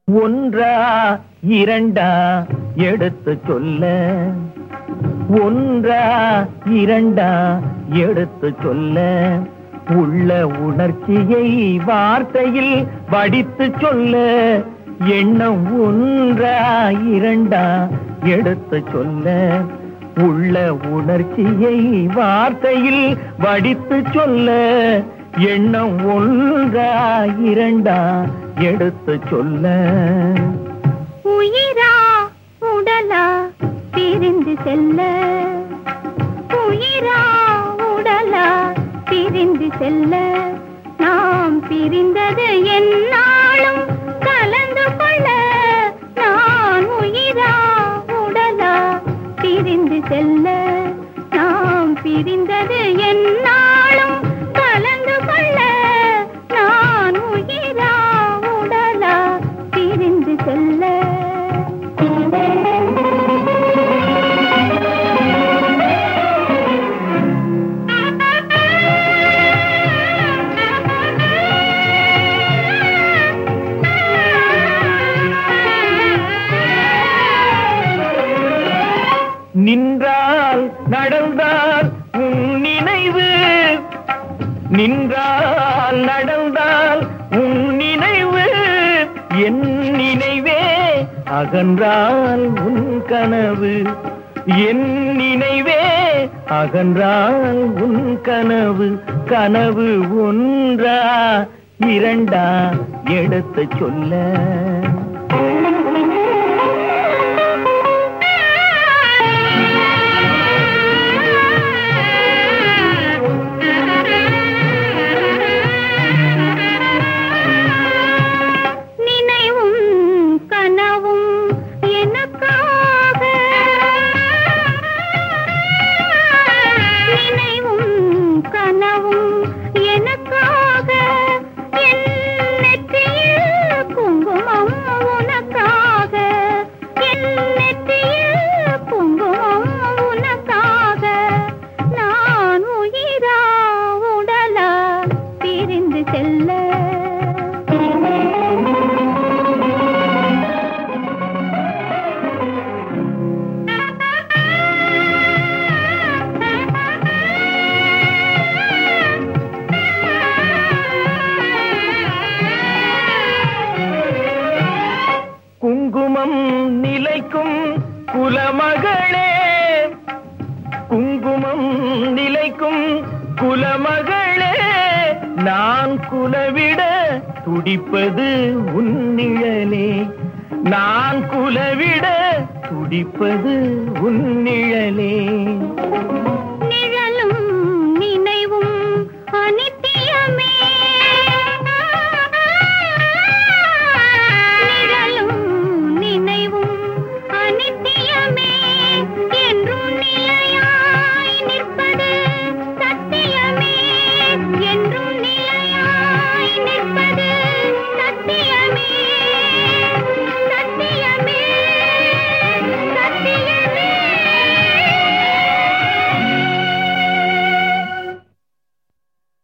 ஒன்றா இரண்டா எடுத்து சொல்ல ஒன்றா இரண்டா எடுத்து சொல்ல உள்ள உணர்ச்சியை வார்த்தையில் வடித்து சொல்ல எண்ணம் ஒன்றா இரண்டா எடுத்து சொல்ல உள்ள உணர்ச்சியை வார்த்தையில் வடித்து சொல்ல எண்ணம் ஒன்றா இரண்டா எடுத்து சொல்ல உயிரா உடலா பிரிந்து செல்ல உயிரா உடலா பிரிந்து செல்ல நாம் பிரிந்தது என்னாலும் கலந்து கொள்ள நான் உயிரா உடலா பிரிந்து செல்ல நாம் பிரிந்தது என்னாலும் கலந்து கொள்ள நான் உயிரா உடலா பிரிந்து செல்ல நின்றால் நடந்தால் உன் நினைவு நின்றால் நடந்தால் உன் நினைவு என் நினைவே அகன்றால் உன் கனவு என் நினைவே அகன்றால் உன் கனவு கனவு ஒன்றா இரண்டா எடுத்து சொல்ல நினைவும் கனவும் எனக்காக நினைவும் கனவும் எனக்காக என் நெற்றியில் குங்குமம் உனக்காக என் நெற்றியில் குங்குமம் உனக்காக நான் உயிரா உடலா பிரிந்து செல்ல குங்குமம் நிலைக்கும் குலமகளே குங்குமம் நிலைக்கும் குலமகளே நான் குலவிட துடிப்பது உன் நிழலே நான் குலவிட துடிப்பது உன் நிழலே நிழலும் நினைவும் அனித்தியமே நிழலும் நினைவும் அனித்தியமே என்றும் நிலையாய் நிற்பது சத்தியமே என்றும் நிலையாய் நிற்பது சத்தியமே